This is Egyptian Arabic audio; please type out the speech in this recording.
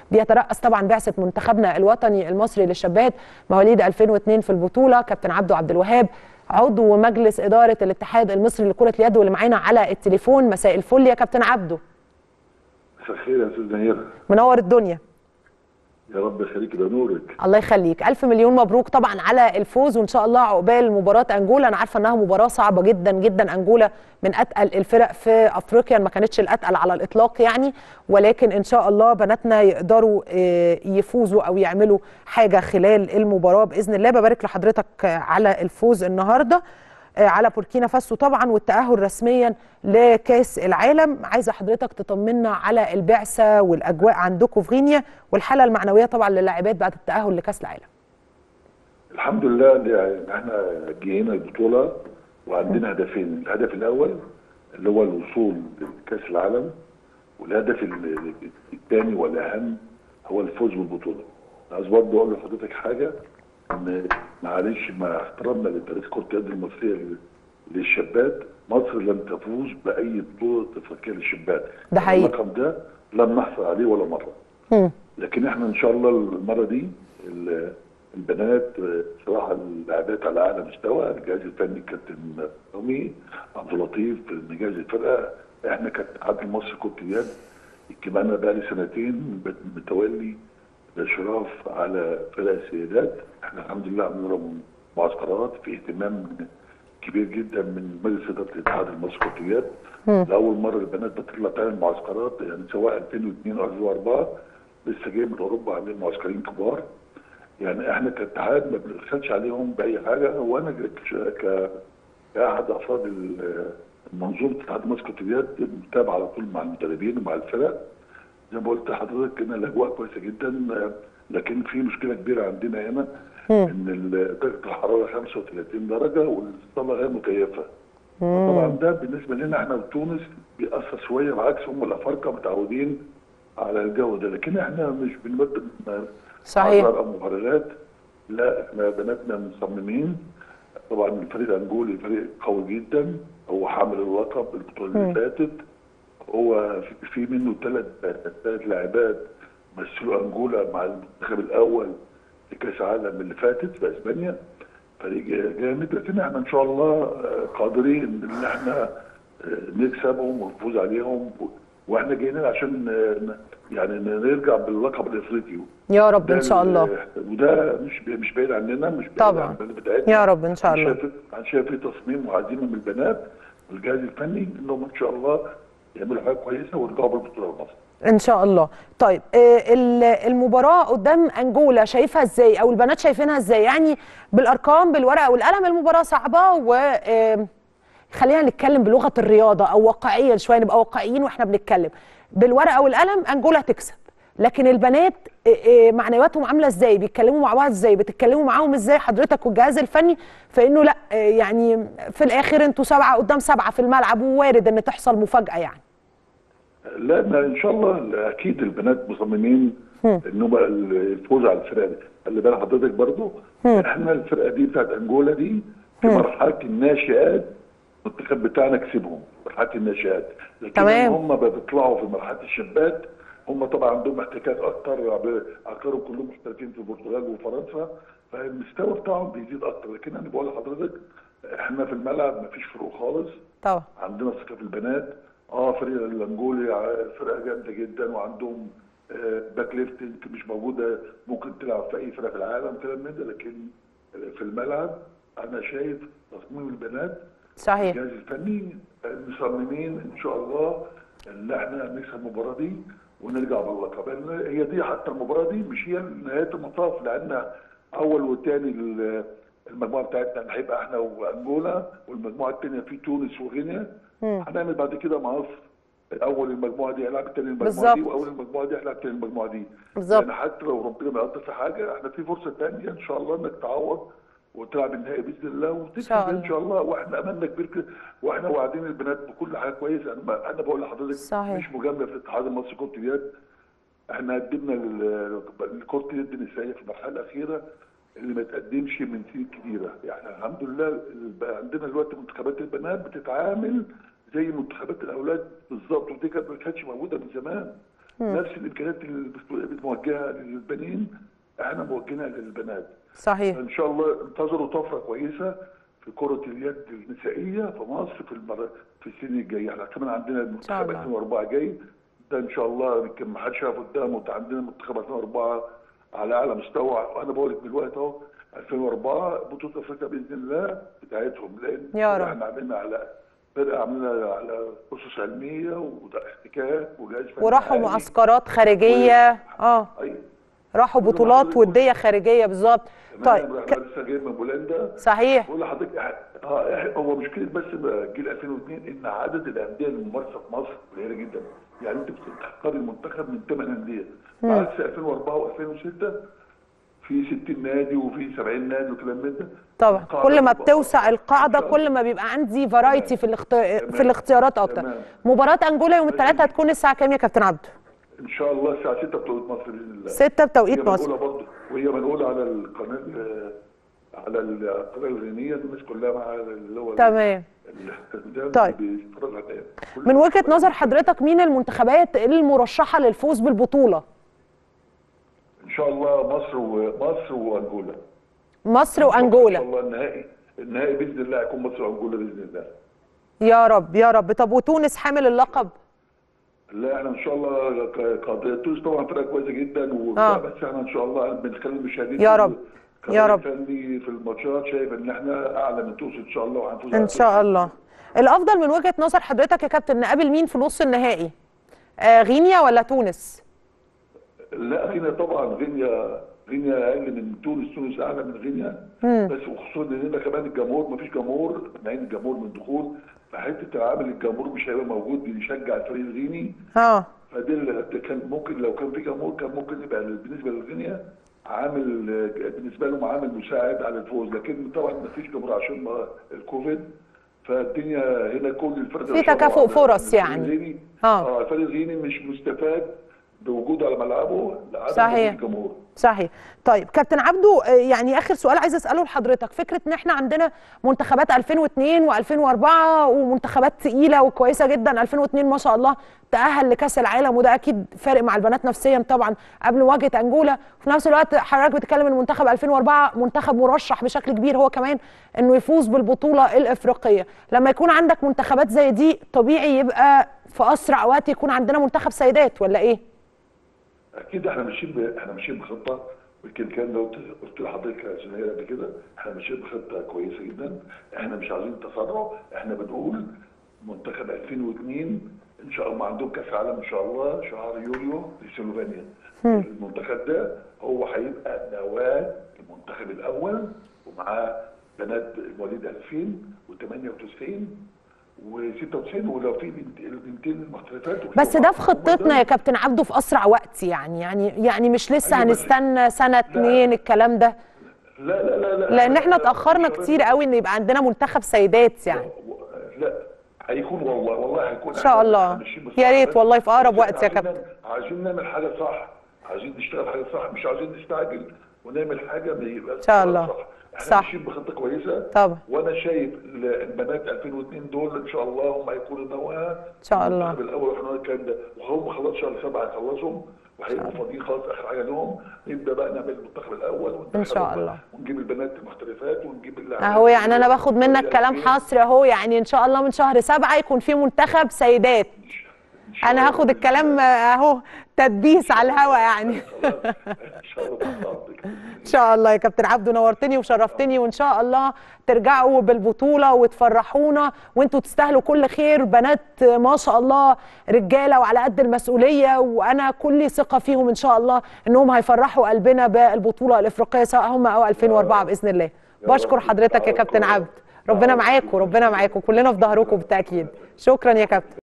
بيترأس طبعا بعثه منتخبنا الوطني المصري للشابات مواليد 2002 في البطوله كابتن عبده عبد الوهاب عضو مجلس اداره الاتحاد المصري لكره اليد واللي معانا على التليفون مساء الفل يا كابتن عبده مساء الخير يا استاذ نيره منور الدنيا يا رب يخليك ده نورك الله يخليك الف مليون مبروك طبعا على الفوز وان شاء الله عقبال مباراه انجولا انا عارفه انها مباراه صعبه جدا جدا انجولا من اتقل الفرق في افريقيا ما كانتش الاتقل على الاطلاق يعني ولكن ان شاء الله بناتنا يقدروا يفوزوا او يعملوا حاجه خلال المباراه باذن الله ببارك لحضرتك على الفوز النهارده على بوركينا فاسو طبعا والتاهل رسميا لكاس العالم عايزه حضرتك تطمنا على البعثه والاجواء عندكم في غينيا والحاله المعنويه طبعا للاعبات بعد التاهل لكاس العالم الحمد لله ان احنا جينا البطوله وعندنا هدفين الهدف الاول اللي هو الوصول لكاس العالم والهدف الثاني والاهم هو الفوز بالبطوله عايز برضه اقول لحضرتك حاجه ان معلش مع احترامنا لتاريخ كره اليد المصريه للشابات مصر لم تفوز باي بطوله افريقيه للشابات ده حقيقي الرقم ده لم نحصل عليه ولا مره مم. لكن احنا ان شاء الله المره دي البنات صراحه اللاعبات على اعلى مستوى الجهاز الفني الكابتن رامي عبد اللطيف مجهز الفرقه احنا كاتحاد المصري كره اليد يمكن انا بقى لي سنتين متولي الاشراف على فرق السيدات احنا الحمد لله عملنا معسكرات في اهتمام كبير جدا من مجلس اداره الاتحاد المصري كره اليد لاول مره البنات بتطلع تعمل معسكرات يعني سواء 2002 او 2004 لسه جاي من اوروبا عاملين معسكرين كبار يعني احنا كاتحاد ما بنرسلش عليهم باي حاجه وانا ك كاحد افراد منظومه الاتحاد المصري كره اليد متابع على طول مع المدربين ومع الفرق زي ما قلت لحضرتك ان الاجواء كويسه جدا لكن في مشكله كبيره عندنا هنا ان درجه الحراره 35 درجه والصاله غير مكيفه طبعا ده بالنسبه لنا احنا في تونس بيأثر شويه بالعكس هم الافارقه متعودين على الجو ده لكن احنا مش بنقدم صحيح مباريات لا احنا بناتنا مصممين طبعا الفريق الانجولي فريق قوي جدا هو حامل اللقب البطوله اللي فاتت هو في منه ثلاث ثلاث لاعبات مثلوا انجولا مع المنتخب الاول في كاس العالم اللي فاتت في اسبانيا فريق جامد لكن احنا ان شاء الله قادرين ان احنا نكسبهم ونفوز عليهم واحنا جايين عشان يعني نرجع باللقب الافريقي يا رب ان شاء الله وده مش مش بعيد عننا مش بعيد طبعا عن بتاعتنا يا رب ان شاء الله انا شايف في تصميم وعزيمه من البنات والجهاز الفني انهم ان شاء الله يعملوا حاجه كويسه ويرجعوا بالبطوله لمصر ان شاء الله طيب المباراه قدام انجولا شايفها ازاي او البنات شايفينها ازاي يعني بالارقام بالورقه والقلم المباراه صعبه و خلينا نتكلم بلغه الرياضه او واقعيا شويه نبقى واقعيين واحنا بنتكلم بالورقه والقلم انجولا تكسب لكن البنات معنوياتهم عامله ازاي بيتكلموا مع بعض ازاي بتتكلموا معاهم ازاي حضرتك والجهاز الفني فانه لا يعني في الاخر انتوا سبعه قدام سبعه في الملعب ووارد ان تحصل مفاجاه يعني لا ما ان شاء الله اكيد البنات مصممين انهم الفوز على الفرقه دي خلي بالك حضرتك برضو احنا الفرقه دي بتاعت انجولا دي في مرحله الناشئات المنتخب بتاعنا كسبهم مرحله الناشئات لكن تمام. هم بيطلعوا في مرحله الشابات هم طبعا عندهم احتكاك اكتر اكثرهم كلهم محترفين في البرتغال وفرنسا فالمستوى بتاعهم بيزيد اكتر لكن انا بقول لحضرتك احنا في الملعب مفيش فروق خالص طبعا عندنا ثقه في البنات اه فريق الانجولي فرقه جامده جدا وعندهم آه باك ليفت مش موجوده ممكن تلعب في اي فرقه في العالم كلام من ده لكن في الملعب انا شايف تصميم البنات صحيح الجهاز الفني مصممين ان شاء الله ان احنا نكسب المباراه دي ونرجع باللقب هي دي حتى المباراه دي مش هي نهايه المطاف لان اول والثاني المجموعه بتاعتنا هيبقى احنا وانجولا والمجموعه الثانيه في تونس وغينيا هنعمل بعد كده مصر اول المجموعه دي هيلعب الثاني المجموعه بالزبط. دي واول المجموعه دي هيلعب الثاني المجموعه دي بالظبط يعني حتى لو ربنا ما يقدر في حاجه احنا في فرصه ثانيه ان شاء الله انك تعوض وتلعب النهائي باذن الله وتكسب ان شاء الله واحنا املنا كبير كده واحنا واعدين البنات بكل حاجه كويسه انا انا بقول لحضرتك صحيح. مش مجامله في الاتحاد المصري كره اليد احنا قدمنا لكره اليد النسائيه في المرحله الاخيره اللي ما تقدمش من سنين كبيره يعني الحمد لله عندنا دلوقتي منتخبات البنات بتتعامل زي منتخبات الاولاد بالظبط ودي كانت ما كانتش موجوده من زمان نفس الامكانيات اللي بتوجهها للبنين احنا موجهينها للبنات صحيح ان شاء الله انتظروا طفره كويسه في كره اليد النسائيه في مصر في المر... في السنين الجايه احنا كمان عندنا المنتخب الله. 2004 جاي ده ان شاء الله يمكن ما حدش شاف قدامه ده عندنا منتخب 2004 على اعلى مستوى وانا بقول لك دلوقتي اهو 2004 بطوله افريقيا باذن الله بتاعتهم لان يا رب. احنا عاملين على فرقه عاملينها على اسس علميه واحتكاك وجهاز فني وراحوا عالي. معسكرات خارجيه اه أيوة. راحوا بطولات وديه خارجيه بالظبط طيب طيب احنا ك... لسه جاي من بولندا صحيح بقول لحضرتك إح- اه إح- هو مشكله بس جيل 2002 ان عدد الانديه الممارسه في مصر قليله جدا يعني انت بتختار المنتخب من ثمان انديه عكس 2004 و2006 في 60 نادي وفي 70 نادي وكلام من ده طبعا القاعدة كل ما بتبقى- بتوسع القاعده إن شاء كل ما بيبقى عندي فرايتي في الاخت... في تمام. الاختيارات اكتر تمام. مباراه انجولا يوم الثلاثاء هتكون الساعه كام يا كابتن عبده ان شاء الله الساعه 6 بتوقيت مصر باذن الله 6 بتوقيت هي مصر منقوله برضه وهي منقوله على القناه ال- على القناه الغنيه الناس كلها مع اللي هو تمام ال- ده طيب. بيتفرج عليها. كل- من وجهه نظر حضرتك مين المنتخبات المرشحه للفوز بالبطوله ان شاء الله مصر ومصر وانجولا مصر ان شاء وانجولا الله النهائي النهائي باذن الله هيكون مصر وانجولا باذن الله يا رب يا رب طب وتونس حامل اللقب لا احنا ان شاء الله ك- قضيه تونس طبعا فرقه كويسه جدا وبتاع آه. بس احنا ان شاء الله من خلال المشاهدين يا رب. كمان يا رب. فني في الماتشات شايف ان احنا اعلى من تونس ان شاء الله وهنفوز ان شاء الله الافضل من وجهه نظر حضرتك يا كابتن نقابل مين في نص النهائي آه غينيا ولا تونس لا غينيا طبعا غينيا غينيا اقل من تونس تونس اعلى من غينيا بس وخصوصا ان هنا كمان الجمهور ما فيش جمهور مانعين الجمهور من الدخول فحته عامل الجمهور مش هيبقى موجود يشجع الفريق الغيني اه فده اللي كان ممكن لو كان في جمهور كان ممكن يبقى بالنسبه لغينيا عامل بالنسبه لهم عامل مساعد على الفوز لكن طبعا ما فيش جمهور عشان ما الكوفيد فالدنيا هنا كل الفرق في تكافؤ فرص يعني. آه. اه الفريق الغيني مش مستفاد بوجوده على ملعبه لعدم صحيح. وجود الجمهور صحيح طيب كابتن عبده آه، يعني اخر سؤال عايز اساله لحضرتك فكره ان احنا عندنا منتخبات 2002 و2004 ومنتخبات تقيله وكويسه جدا 2002 ما شاء الله تاهل لكاس العالم وده اكيد فارق مع البنات نفسيا طبعا قبل مواجهه انجولا وفي نفس الوقت حضرتك بتتكلم ان منتخب 2004 منتخب مرشح بشكل كبير هو كمان انه يفوز بالبطوله الافريقيه لما يكون عندك منتخبات زي دي طبيعي يبقى في اسرع وقت يكون عندنا منتخب سيدات ولا ايه اكيد احنا ماشيين ب... احنا ماشيين بخطه ويمكن كان لو قلت قلت لحضرتك يا سنير قبل كده احنا ماشيين بخطه كويسه جدا احنا مش عايزين تسرع احنا بنقول منتخب 2002 ان شاء الله عندهم كاس عالم ان شاء الله شهر يوليو في سلوفينيا المنتخب ده هو هيبقى نواه المنتخب الاول ومعاه بنات مواليد 2098 و96 ولو في بنت- البنتين المحترفات بس ده في خطتنا يا كابتن عبده في اسرع وقت يعني يعني يعني مش لسه أيوة بس- هنستنى سنه اتنين الكلام ده لا لا لا لا لان احنا لا، اتاخرنا مش كتير قوي ان يبقى عندنا منتخب سيدات يعني لا هيكون والله والله هيكون إن شاء الله. يا ريت والله في أقرب وقت يا كابتن. عايزين نعمل حاجه صح عايزين نشتغل حاجه صح مش عايزين نستعجل ونعمل حاجه ما يبقى إن شاء الله. صح احنا صح. ماشيين بخطه كويسه طبعا. وانا شايف ال- البنات 2002 دول ان شاء الله هم هيكونوا نواه إن شاء الله. المنتخب الاول واحنا الكلام ده وهم خلاص شهر سبعه هيخلصوا وهيبقوا فاضيين خلاص اخر حاجه لهم نبدا بقى نعمل المنتخب الاول إن شاء وندخلهم الله. ونجيب البنات المحترفات ونجيب اللاعبات اهو يعني انا باخد منك يعني كلام إيه؟ حصري اهو يعني ان شاء الله من شهر سبعة يكون في منتخب سيدات إن شاء انا الله هاخد بإذن الكلام اهو تدبيس على الهوا يعني الله. ان شاء الله بالظبط كده. ان شاء الله يا كابتن عبده نورتني وشرفتني وان شاء الله ترجعوا بالبطوله وتفرحونا وانتوا تستاهلوا كل خير بنات ما شاء الله رجاله وعلى قد المسؤوليه وانا كل ثقه فيهم ان شاء الله انهم هيفرحوا قلبنا بالبطوله الافريقيه سواء هم او 2004 باذن الله بشكر رب. حضرتك يا كابتن عبد ربنا معاكم ربنا معاكم كلنا في ظهركم بالتاكيد شكرا يا كابتن